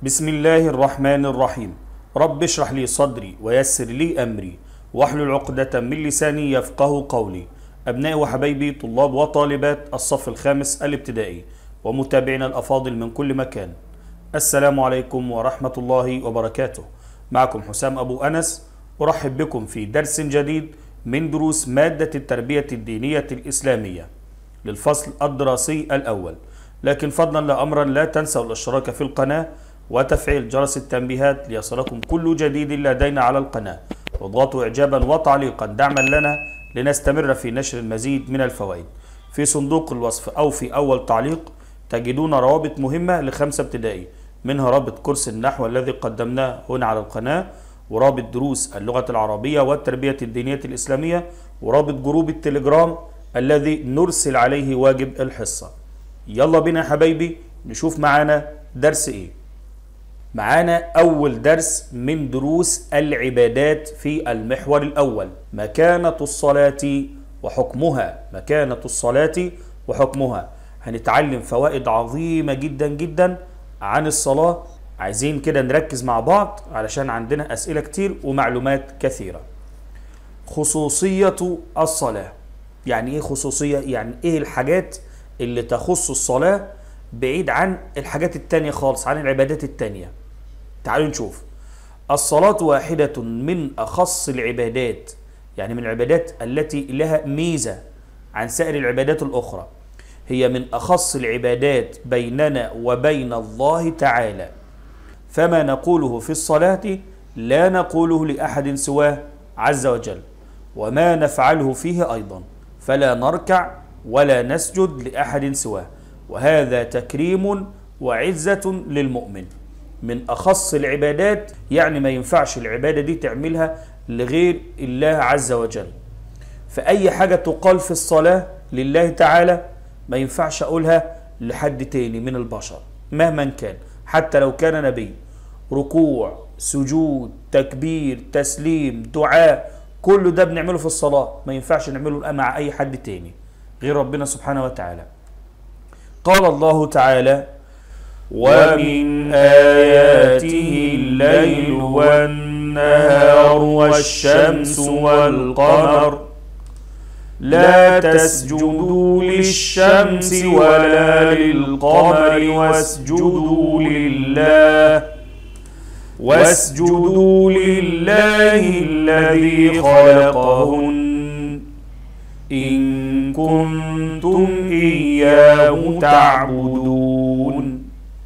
بسم الله الرحمن الرحيم رب اشرح لي صدري ويسر لي أمري واحلل عقدة من لساني يفقه قولي أبنائي وحبايبي طلاب وطالبات الصف الخامس الابتدائي ومتابعينا الأفاضل من كل مكان السلام عليكم ورحمة الله وبركاته معكم حسام أبو أنس أرحب بكم في درس جديد من دروس مادة التربية الدينية الإسلامية للفصل الدراسي الأول لكن فضلا لا أمرا لا تنسوا الاشتراك في القناة وتفعيل جرس التنبيهات ليصلكم كل جديد لدينا على القناة واضغطوا إعجابا وتعليقا دعما لنا لنستمر في نشر المزيد من الفوائد في صندوق الوصف أو في أول تعليق تجدون روابط مهمة لخمسة ابتدائي منها رابط كورس النحو الذي قدمناه هنا على القناة ورابط دروس اللغة العربية والتربية الدينية الإسلامية ورابط جروب التليجرام الذي نرسل عليه واجب الحصة يلا بينا يا حبايبي نشوف معانا درس ايه معانا أول درس من دروس العبادات في المحور الأول مكانة الصلاة وحكمها مكانة الصلاة وحكمها هنتعلم فوائد عظيمة جدا جدا عن الصلاة عايزين كده نركز مع بعض علشان عندنا أسئلة كتير ومعلومات كثيرة خصوصية الصلاة يعني ايه خصوصية يعني ايه الحاجات اللي تخص الصلاة بعيد عن الحاجات التانية خالص عن العبادات التانية تعالوا نشوف الصلاة واحدة من أخص العبادات يعني من العبادات التي لها ميزة عن سائر العبادات الأخرى هي من أخص العبادات بيننا وبين الله تعالى فما نقوله في الصلاة لا نقوله لأحد سواه عز وجل وما نفعله فيه أيضا فلا نركع ولا نسجد لأحد سواه وهذا تكريم وعزة للمؤمن من أخص العبادات يعني ما ينفعش العبادة دي تعملها لغير الله عز وجل فأي حاجة تقال في الصلاة لله تعالى ما ينفعش أقولها لحد تاني من البشر مهما كان حتى لو كان نبي ركوع سجود تكبير تسليم دعاء كل ده بنعمله في الصلاة ما ينفعش نعمله مع أي حد تاني غير ربنا سبحانه وتعالى قال الله تعالى ومن آياته الليل والنهار والشمس والقمر لا تسجدوا للشمس ولا للقمر واسجدوا لله واسجدوا لله الذي خلقهن إن كنتم إياه تعبدون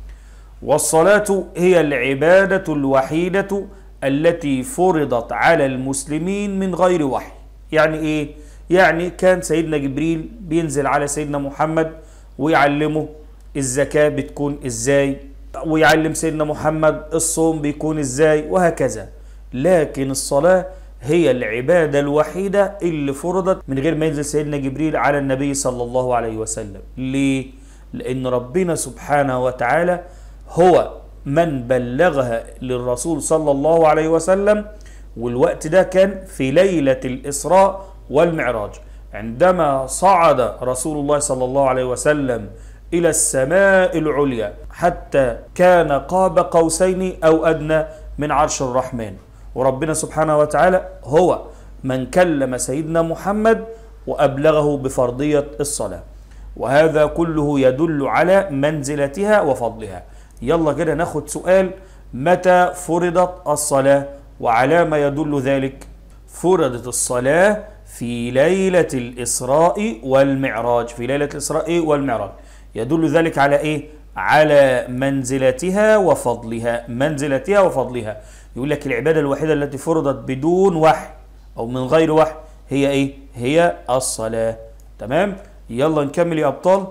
والصلاة هي العبادة الوحيدة التي فرضت على المسلمين من غير وحي يعني إيه؟ يعني كان سيدنا جبريل بينزل على سيدنا محمد ويعلمه الزكاة بتكون إزاي ويعلم سيدنا محمد الصوم بيكون إزاي وهكذا لكن الصلاة هي العبادة الوحيدة اللي فرضت من غير ما ينزل سيدنا جبريل على النبي صلى الله عليه وسلم ليه؟ لأن ربنا سبحانه وتعالى هو من بلغها للرسول صلى الله عليه وسلم والوقت ده كان في ليلة الإسراء والمعراج عندما صعد رسول الله صلى الله عليه وسلم إلى السماء العليا حتى كان قاب قوسين أو أدنى من عرش الرحمن وربنا سبحانه وتعالى هو من كلم سيدنا محمد وأبلغه بفرضية الصلاة وهذا كله يدل على منزلتها وفضلها يلا كده ناخد سؤال متى فرضت الصلاة وعلى ما يدل ذلك فرضت الصلاة في ليلة الإسراء والمعراج في ليلة الإسراء والمعراج يدل ذلك على إيه؟ على منزلتها وفضلها منزلتها وفضلها يقول لك العبادة الوحيدة التي فرضت بدون وحي أو من غير وحي هي إيه؟ هي الصلاة تمام؟ يلا نكمل يا أبطال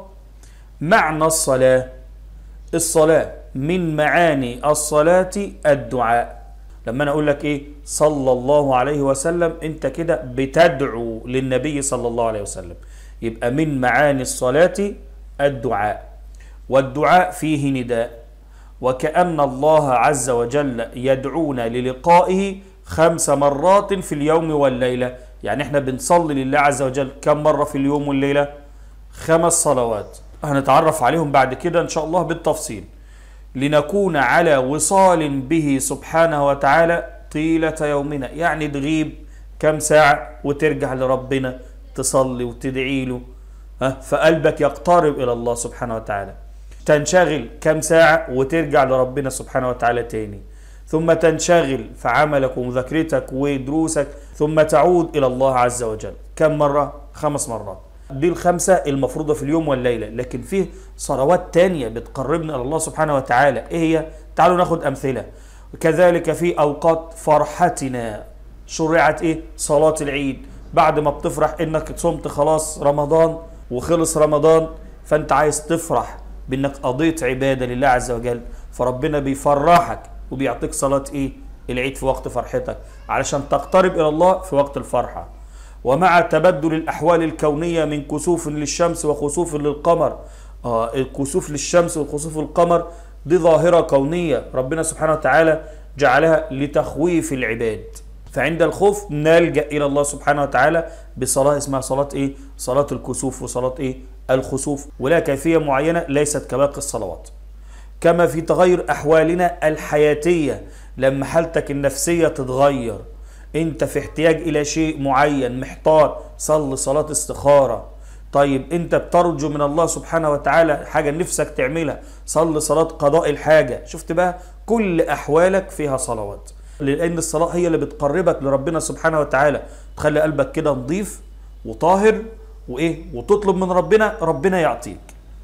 معنى الصلاة الصلاة من معاني الصلاة الدعاء لما أنا أقول لك إيه صلى الله عليه وسلم أنت كده بتدعو للنبي صلى الله عليه وسلم يبقى من معاني الصلاة الدعاء والدعاء فيه نداء وكأن الله عز وجل يدعونا للقائه خمس مرات في اليوم والليلة يعني احنا بنصلي لله عز وجل كم مرة في اليوم والليلة خمس صلوات هنتعرف عليهم بعد كده ان شاء الله بالتفصيل لنكون على وصال به سبحانه وتعالى طيلة يومنا يعني تغيب كم ساعة وترجع لربنا تصلي وتدعي له ها فقلبك يقترب إلى الله سبحانه وتعالى تنشغل كم ساعة وترجع لربنا سبحانه وتعالى تاني ثم تنشغل في عملك ومذاكرتك ودروسك ثم تعود إلى الله عز وجل كم مرة؟ خمس مرات دي الخمسة المفروضة في اليوم والليلة لكن فيه صلوات تانية بتقربنا إلى الله سبحانه وتعالى إيه هي؟ تعالوا ناخد أمثلة كذلك في أوقات فرحتنا شرعت إيه؟ صلاة العيد بعد ما بتفرح إنك صمت خلاص رمضان وخلص رمضان فأنت عايز تفرح بإنك قضيت عبادة لله عز وجل فربنا بيفرحك وبيعطيك صلاة إيه؟ العيد في وقت فرحتك علشان تقترب إلى الله في وقت الفرحة ومع تبدل الأحوال الكونية من كسوف للشمس وخسوف للقمر آه الكسوف للشمس وخسوف القمر دي ظاهرة كونية ربنا سبحانه وتعالى جعلها لتخويف العباد فعند الخوف نلجأ إلى الله سبحانه وتعالى بصلاة اسمها صلاة إيه؟ صلاة الكسوف وصلاة إيه؟ الخسوف ولا كيفية معينة ليست كباقي الصلوات كما في تغير أحوالنا الحياتية لما حالتك النفسية تتغير انت في احتياج الى شيء معين محتار صل صلاة استخارة طيب انت بترجو من الله سبحانه وتعالى حاجة نفسك تعملها صل صلاة قضاء الحاجة شفت بقى كل احوالك فيها صلوات لان الصلاة هي اللي بتقربك لربنا سبحانه وتعالى تخلي قلبك كده نظيف وطاهر وايه وتطلب من ربنا ربنا يعطيك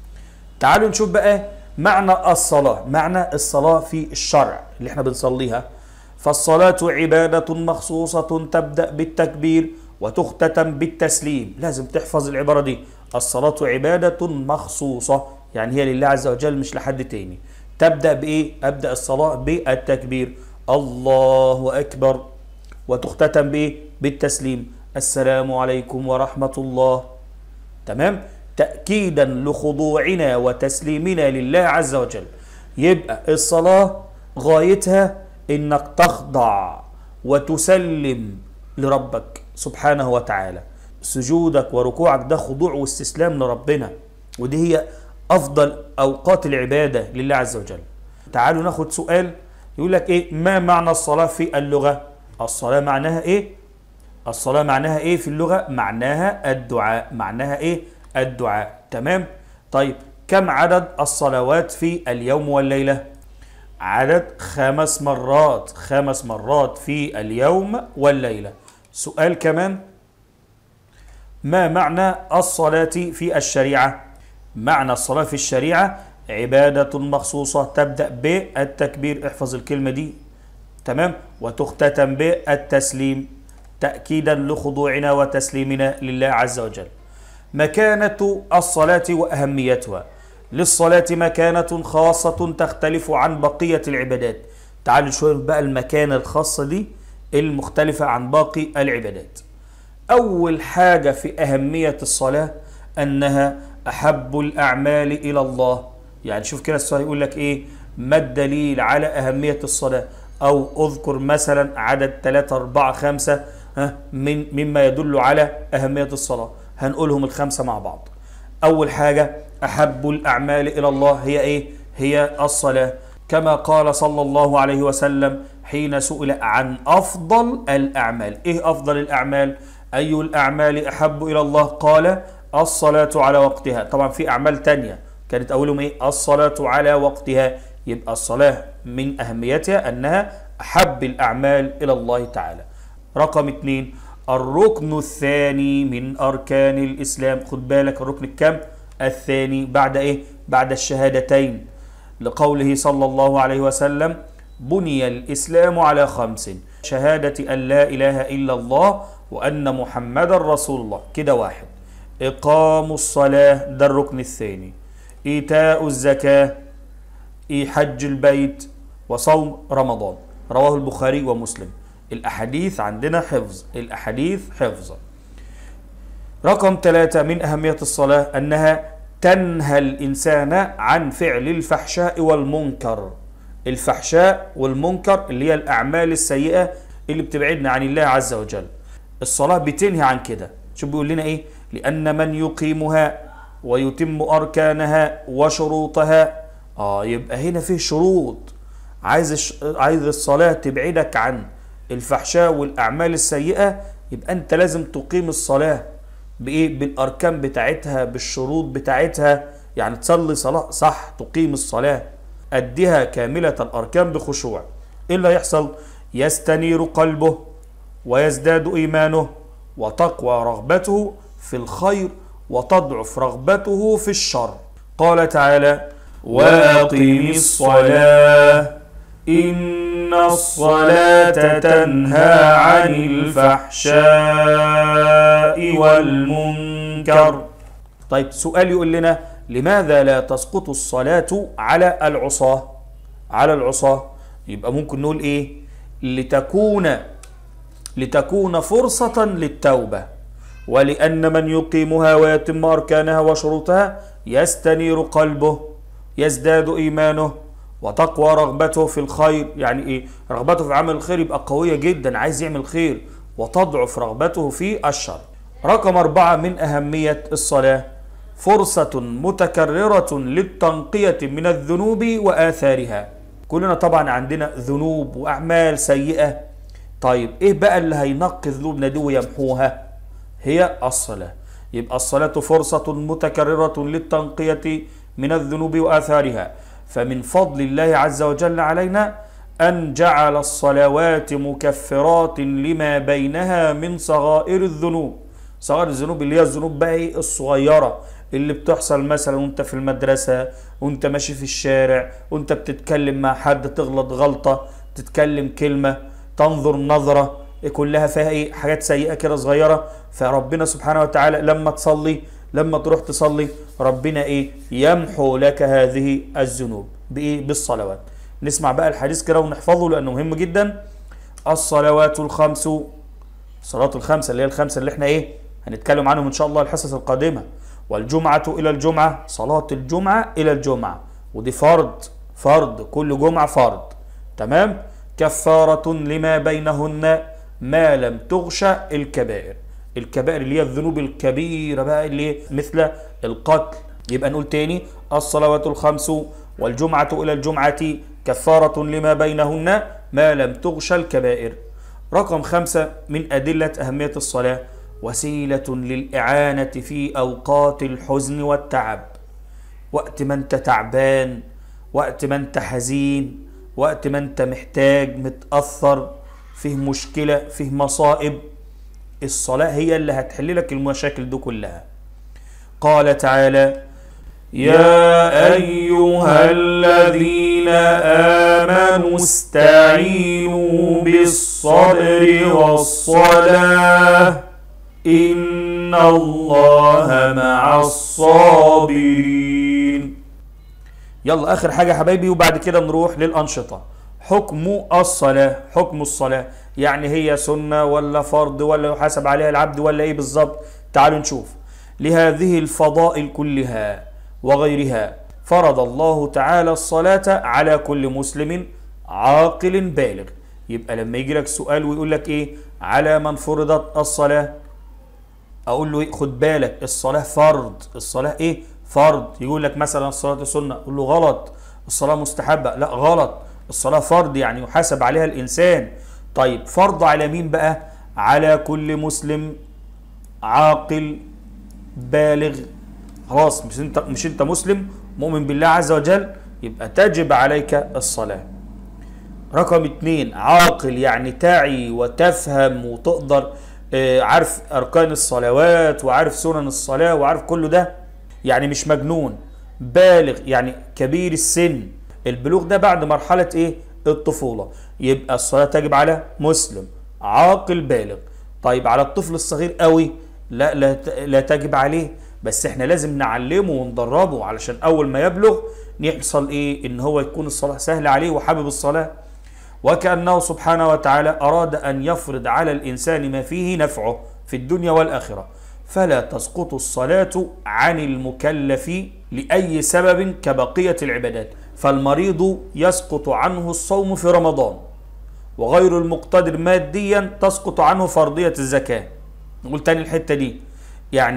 تعالوا نشوف بقى معنى الصلاة معنى الصلاة في الشرع اللي احنا بنصليها فالصلاة عبادة مخصوصة تبدأ بالتكبير وتختتم بالتسليم لازم تحفظ العبارة دي الصلاة عبادة مخصوصة يعني هي لله عز وجل مش لحد تاني تبدأ بإيه؟ أبدأ الصلاة بالتكبير الله أكبر وتختتم بإيه؟ بالتسليم السلام عليكم ورحمة الله تمام؟ تأكيدا لخضوعنا وتسليمنا لله عز وجل يبقى الصلاة غايتها انك تخضع وتسلم لربك سبحانه وتعالى سجودك وركوعك ده خضوع واستسلام لربنا ودي هي افضل اوقات العباده لله عز وجل تعالوا ناخد سؤال يقول لك ايه ما معنى الصلاه في اللغه الصلاه معناها ايه الصلاه معناها ايه في اللغه معناها الدعاء معناها ايه الدعاء تمام طيب كم عدد الصلوات في اليوم والليله عدد خمس مرات خمس مرات في اليوم والليلة سؤال كمان ما معنى الصلاة في الشريعة معنى الصلاة في الشريعة عبادة مخصوصة تبدأ بالتكبير احفظ الكلمة دي تمام وتختتم بالتسليم تأكيدا لخضوعنا وتسليمنا لله عز وجل مكانة الصلاة وأهميتها للصلاة مكانة خاصة تختلف عن بقية العبادات تعالوا شوية بقى المكانة الخاصة دي المختلفة عن باقي العبادات أول حاجة في أهمية الصلاة أنها أحب الأعمال إلى الله يعني شوف كده السؤال يقول لك إيه ما الدليل على أهمية الصلاة أو أذكر مثلا عدد 3 4 5 ها من مما يدل على أهمية الصلاة هنقولهم الخمسة مع بعض أول حاجة أحب الأعمال إلى الله هي إيه؟ هي الصلاة كما قال صلى الله عليه وسلم حين سئل عن أفضل الأعمال إيه أفضل الأعمال؟ أي الأعمال أحب إلى الله؟ قال الصلاة على وقتها طبعا في أعمال تانية كانت أولهم إيه؟ الصلاة على وقتها يبقى الصلاة من أهميتها أنها أحب الأعمال إلى الله تعالى رقم اثنين الركن الثاني من أركان الإسلام خد بالك الركن الكم الثاني بعد إيه بعد الشهادتين لقوله صلى الله عليه وسلم بني الإسلام على خمس شهادة أن لا إله إلا الله وأن محمد رسول الله كده واحد إقام الصلاة ده الركن الثاني إيتاء الزكاة إي حج البيت وصوم رمضان رواه البخاري ومسلم الأحاديث عندنا حفظ الأحاديث حفظ رقم ثلاثة من أهمية الصلاة أنها تنهى الإنسان عن فعل الفحشاء والمنكر الفحشاء والمنكر اللي هي الأعمال السيئة اللي بتبعدنا عن الله عز وجل الصلاة بتنهي عن كده شو بيقول لنا إيه لأن من يقيمها ويتم أركانها وشروطها اه يبقى هنا فيه شروط عايز الش... عايز الصلاة تبعدك عن الفحشاء والأعمال السيئة يبقى أنت لازم تقيم الصلاة بإيه؟ بالأركان بتاعتها بالشروط بتاعتها يعني تصلي صلاة صح تقيم الصلاة أديها كاملة الأركان بخشوع إيه اللي هيحصل؟ يستنير قلبه ويزداد إيمانه وتقوى رغبته في الخير وتضعف رغبته في الشر قال تعالى وأقم الصلاة إن الصلاة تنهى عن الفحشاء والمنكر طيب سؤال يقول لنا لماذا لا تسقط الصلاة على العصاة على العصاة يبقى ممكن نقول ايه لتكون لتكون فرصة للتوبة ولأن من يقيمها ويتم أركانها وشروطها يستنير قلبه يزداد إيمانه وتقوى رغبته في الخير يعني إيه رغبته في عمل الخير يبقى قوية جدا عايز يعمل خير وتضعف رغبته في الشر رقم أربعة من أهمية الصلاة فرصة متكررة للتنقية من الذنوب وآثارها كلنا طبعا عندنا ذنوب وأعمال سيئة طيب إيه بقى اللي هينقي ذنوبنا دي ويمحوها هي الصلاة يبقى الصلاة فرصة متكررة للتنقية من الذنوب وآثارها فمن فضل الله عز وجل علينا أن جعل الصلوات مكفرات لما بينها من صغائر الذنوب صغائر الذنوب اللي هي الذنوب بقى إيه الصغيرة اللي بتحصل مثلا وانت في المدرسة وانت ماشي في الشارع وانت بتتكلم مع حد تغلط غلطة تتكلم كلمة تنظر نظرة كلها فيها ايه حاجات سيئة كده صغيرة فربنا سبحانه وتعالى لما تصلي لما تروح تصلي ربنا ايه يمحو لك هذه الذنوب بايه بالصلوات نسمع بقى الحديث كده ونحفظه لانه مهم جدا الصلوات الخمس الصلاة الخمسة اللي هي الخمسة اللي احنا ايه هنتكلم عنهم ان شاء الله الحصص القادمة والجمعة إلى الجمعة صلاة الجمعة إلى الجمعة ودي فرض فرض كل جمعة فرض تمام كفارة لما بينهن ما لم تغشى الكبائر الكبائر اللي هي الذنوب الكبيرة بقى اللي مثل القتل يبقى نقول تاني الصلوات الخمس والجمعة إلى الجمعة كفارة لما بينهن ما لم تغشى الكبائر رقم خمسة من أدلة أهمية الصلاة وسيلة للإعانة في أوقات الحزن والتعب وقت ما أنت تعبان وقت ما أنت حزين وقت ما أنت محتاج متأثر فيه مشكلة فيه مصائب الصلاة هي اللي هتحل لك المشاكل دي كلها قال تعالى يا أيها الذين آمنوا استعينوا بالصبر والصلاة إن الله مع الصابرين يلا آخر حاجة يا حبايبي وبعد كده نروح للأنشطة حكم الصلاة حكم الصلاة يعني هي سنة ولا فرض ولا يحاسب عليها العبد ولا ايه بالظبط تعالوا نشوف لهذه الفضائل كلها وغيرها فرض الله تعالى الصلاة على كل مسلم عاقل بالغ يبقى لما يجي لك سؤال ويقول لك ايه على من فرضت الصلاة اقول له ايه خد بالك الصلاة فرض الصلاة ايه فرض يقول لك مثلا الصلاة سنة اقول له غلط الصلاة مستحبة لا غلط الصلاة فرض يعني يحاسب عليها الإنسان طيب فرض على مين بقى على كل مسلم عاقل بالغ خلاص مش انت مش انت مسلم مؤمن بالله عز وجل يبقى تجب عليك الصلاة رقم اتنين عاقل يعني تعي وتفهم وتقدر آه، عارف أركان الصلوات وعارف سنن الصلاة وعارف كل ده يعني مش مجنون بالغ يعني كبير السن البلوغ ده بعد مرحلة ايه الطفولة يبقى الصلاة تجب على مسلم عاقل بالغ طيب على الطفل الصغير قوي لا لا, ت- لا تجب عليه بس احنا لازم نعلمه وندربه علشان اول ما يبلغ يحصل ايه ان هو يكون الصلاة سهلة عليه وحابب الصلاة وكأنه سبحانه وتعالى أراد أن يفرض على الإنسان ما فيه نفعه في الدنيا والآخرة فلا تسقط الصلاة عن المكلف لأي سبب كبقية العبادات فالمريض يسقط عنه الصوم في رمضان وغير المقتدر ماديا تسقط عنه فرضية الزكاة نقول تاني الحتة دي يعني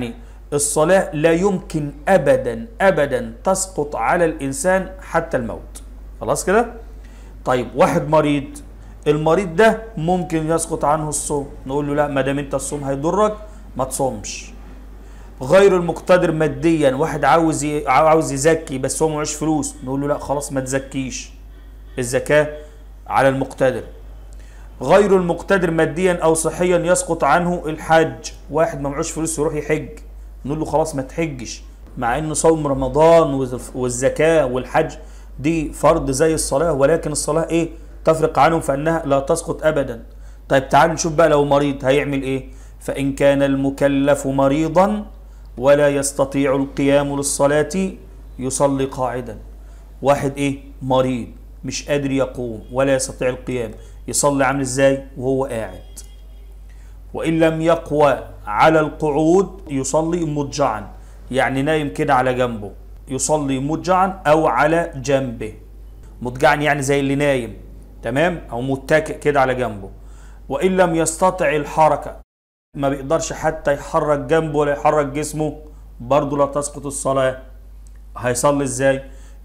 الصلاة لا يمكن أبدا أبدا تسقط على الإنسان حتى الموت خلاص كده طيب واحد مريض المريض ده ممكن يسقط عنه الصوم نقول له لا ما دام انت الصوم هيضرك ما تصومش غير المقتدر ماديا واحد عاوز ي... عاوز يزكي بس هو معهوش فلوس نقول له لا خلاص ما تزكيش الزكاة على المقتدر غير المقتدر ماديا او صحيا يسقط عنه الحج واحد ما معهوش فلوس يروح يحج نقول له خلاص ما تحجش مع ان صوم رمضان والزكاة والحج دي فرض زي الصلاة ولكن الصلاة ايه تفرق عنهم فانها لا تسقط ابدا طيب تعالوا نشوف بقى لو مريض هيعمل ايه فان كان المكلف مريضا ولا يستطيع القيام للصلاة يصلي قاعدا واحد ايه مريض مش قادر يقوم ولا يستطيع القيام يصلي عامل ازاي وهو قاعد وان لم يقوى على القعود يصلي مضجعا يعني نايم كده على جنبه يصلي مضجعا او على جنبه مضجعا يعني زي اللي نايم تمام او متكئ كده على جنبه وان لم يستطع الحركه ما بيقدرش حتى يحرك جنبه ولا يحرك جسمه برضه لا تسقط الصلاه هيصلي ازاي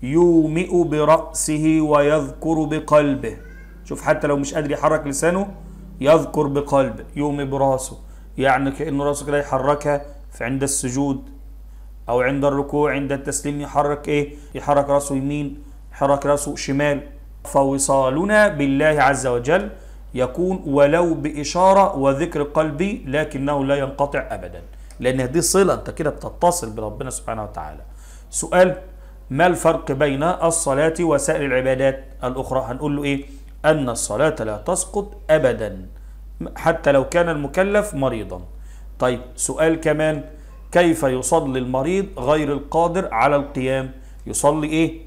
يومئ براسه ويذكر بقلبه شوف حتى لو مش قادر يحرك لسانه يذكر بقلبه يومئ براسه يعني كأنه راسه كده يحركها في عند السجود او عند الركوع عند التسليم يحرك ايه يحرك راسه يمين يحرك راسه شمال فوصالنا بالله عز وجل يكون ولو بإشارة وذكر قلبي لكنه لا ينقطع أبدا لأن دي صلة أنت كده بتتصل بربنا سبحانه وتعالى سؤال ما الفرق بين الصلاة وسائر العبادات الأخرى هنقول له إيه أن الصلاة لا تسقط أبدا حتى لو كان المكلف مريضا طيب سؤال كمان كيف يصلي المريض غير القادر على القيام يصلي إيه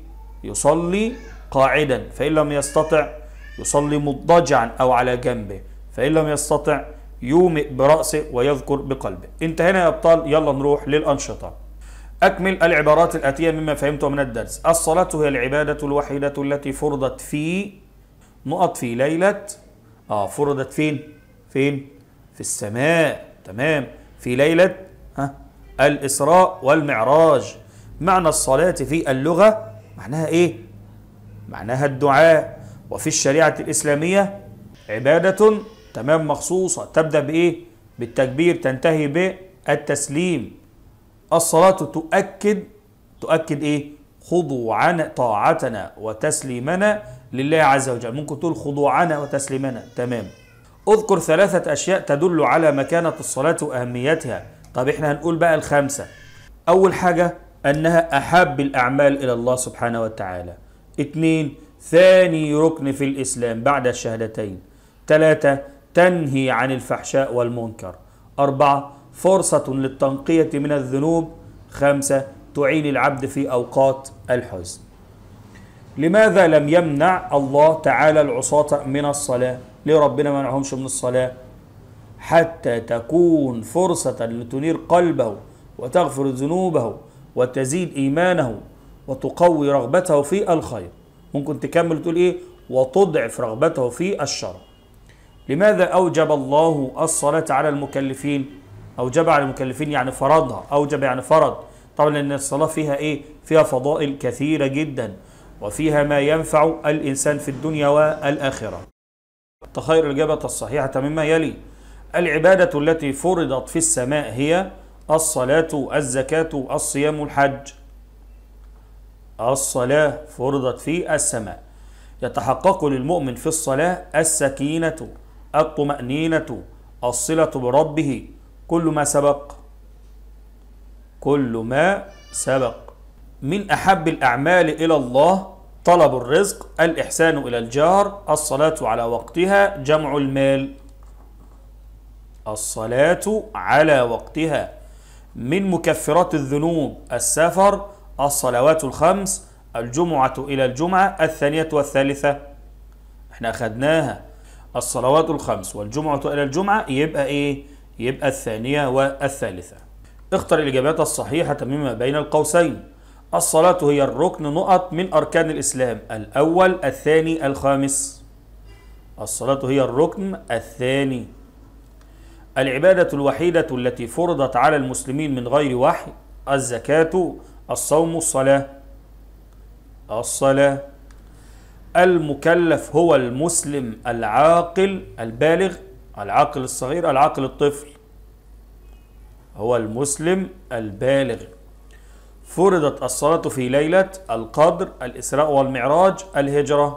يصلي قاعدا فإن لم يستطع يصلي مضطجعا أو على جنبه فإن لم يستطع يومئ برأسه ويذكر بقلبه انتهينا يا أبطال يلا نروح للأنشطة أكمل العبارات الآتية مما فهمته من الدرس الصلاة هي العبادة الوحيدة التي فرضت في نقط في ليلة آه فرضت فين فين في السماء تمام في ليلة ها الإسراء والمعراج معنى الصلاة في اللغة معناها إيه معناها الدعاء وفي الشريعة الإسلامية عبادة تمام مخصوصة تبدأ بإيه بالتكبير تنتهي بالتسليم الصلاة تؤكد تؤكد إيه خضوعنا طاعتنا وتسليمنا لله عز وجل ممكن تقول خضوعنا وتسليمنا تمام اذكر ثلاثة أشياء تدل على مكانة الصلاة وأهميتها طب احنا هنقول بقى الخمسة أول حاجة أنها أحب الأعمال إلى الله سبحانه وتعالى اثنين ثاني ركن في الإسلام بعد الشهادتين ثلاثة تنهي عن الفحشاء والمنكر أربعة فرصة للتنقية من الذنوب خمسة تعين العبد في أوقات الحزن لماذا لم يمنع الله تعالى العصاة من الصلاة ليه ربنا ما منعهمش من الصلاة حتى تكون فرصة لتنير قلبه وتغفر ذنوبه وتزيد إيمانه وتقوي رغبته في الخير ممكن تكمل تقول إيه وتضعف رغبته في الشر لماذا أوجب الله الصلاة على المكلفين أوجب على المكلفين يعني فرضها أوجب يعني فرض طبعا لأن الصلاة فيها إيه فيها فضائل كثيرة جدا وفيها ما ينفع الإنسان في الدنيا والآخرة تخير الإجابة الصحيحة مما يلي العبادة التي فرضت في السماء هي الصلاة الزكاة الصيام الحج الصلاة فرضت في السماء يتحقق للمؤمن في الصلاة السكينة الطمأنينة الصلة بربه كل ما سبق كل ما سبق من أحب الأعمال إلى الله طلب الرزق الإحسان إلى الجار الصلاة على وقتها جمع المال الصلاة على وقتها من مكفرات الذنوب السفر الصلوات الخمس الجمعة إلى الجمعة الثانية والثالثة احنا أخدناها الصلوات الخمس والجمعة إلى الجمعة يبقى إيه؟ يبقى الثانية والثالثة اختر الإجابات الصحيحة مما بين القوسين الصلاة هي الركن نقط من أركان الإسلام الأول الثاني الخامس الصلاة هي الركن الثاني العبادة الوحيدة التي فرضت على المسلمين من غير وحي الزكاة الصوم الصلاة الصلاة المكلف هو المسلم العاقل البالغ العاقل الصغير العاقل الطفل هو المسلم البالغ فرضت الصلاة في ليلة القدر الإسراء والمعراج الهجرة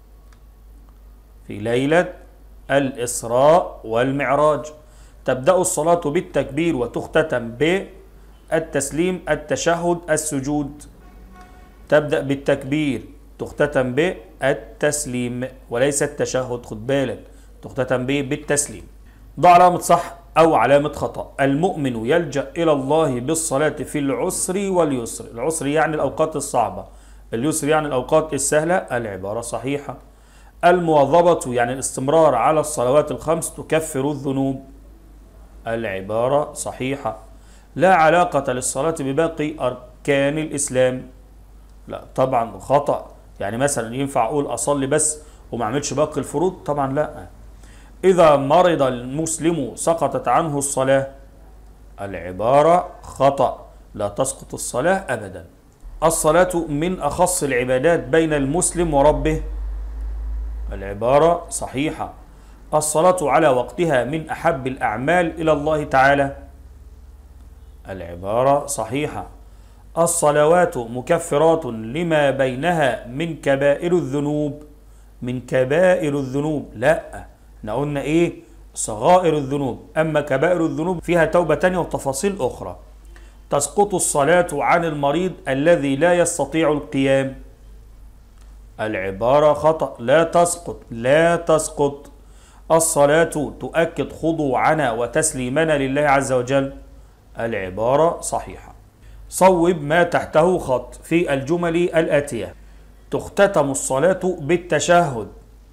في ليلة الإسراء والمعراج تبدأ الصلاة بالتكبير وتختتم بالتسليم التشهد السجود تبدأ بالتكبير تختتم بالتسليم وليس التشهد خد بالك تختتم به بالتسليم ضع علامة صح أو علامة خطأ المؤمن يلجأ إلى الله بالصلاة في العسر واليسر العسر يعني الأوقات الصعبة اليسر يعني الأوقات السهلة العبارة صحيحة المواظبة يعني الاستمرار على الصلوات الخمس تكفر الذنوب العبارة صحيحة لا علاقة للصلاة بباقي أركان الإسلام لا طبعا خطأ يعني مثلا ينفع أقول أصلي بس وما أعملش باقي الفروض طبعا لا إذا مرض المسلم سقطت عنه الصلاة العبارة خطأ لا تسقط الصلاة أبدا الصلاة من أخص العبادات بين المسلم وربه العبارة صحيحة الصلاة على وقتها من أحب الأعمال إلى الله تعالى العبارة صحيحة الصلوات مكفرات لما بينها من كبائر الذنوب من كبائر الذنوب لا احنا قلنا ايه صغائر الذنوب اما كبائر الذنوب فيها توبة تانية وتفاصيل اخرى تسقط الصلاة عن المريض الذي لا يستطيع القيام العبارة خطأ لا تسقط لا تسقط الصلاة تؤكد خضوعنا وتسليمنا لله عز وجل العبارة صحيحة صوب ما تحته خط في الجمل الآتية تختتم الصلاة بالتشهد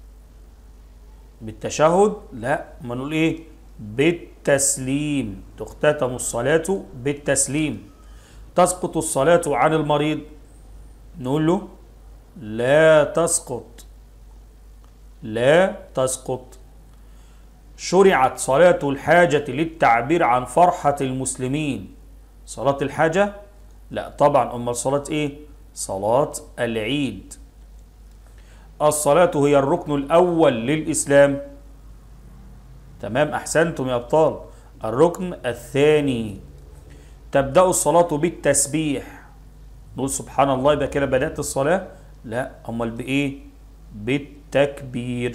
بالتشهد لا ما نقول ايه بالتسليم تختتم الصلاة بالتسليم تسقط الصلاة عن المريض نقول له لا تسقط لا تسقط شرعت صلاة الحاجة للتعبير عن فرحة المسلمين صلاة الحاجة لا طبعا أما صلاة إيه صلاة العيد الصلاة هي الركن الأول للإسلام تمام أحسنتم يا أبطال الركن الثاني تبدأ الصلاة بالتسبيح نقول سبحان الله يبقى كده بدأت الصلاة لا أمال بإيه بالتكبير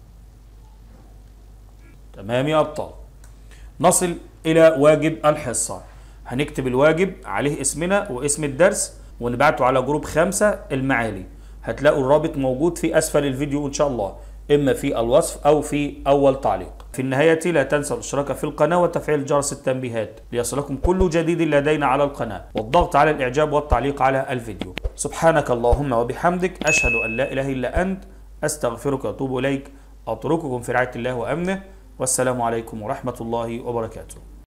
تمام يا أبطال نصل إلى واجب الحصة هنكتب الواجب عليه اسمنا واسم الدرس ونبعته على جروب خمسة المعالي هتلاقوا الرابط موجود في أسفل الفيديو إن شاء الله إما في الوصف أو في أول تعليق في النهاية لا تنسوا الاشتراك في القناة وتفعيل جرس التنبيهات ليصلكم كل جديد لدينا على القناة والضغط على الإعجاب والتعليق على الفيديو سبحانك اللهم وبحمدك أشهد أن لا إله إلا أنت أستغفرك وأتوب إليك أترككم في رعاية الله وأمنه والسلام عليكم ورحمة الله وبركاته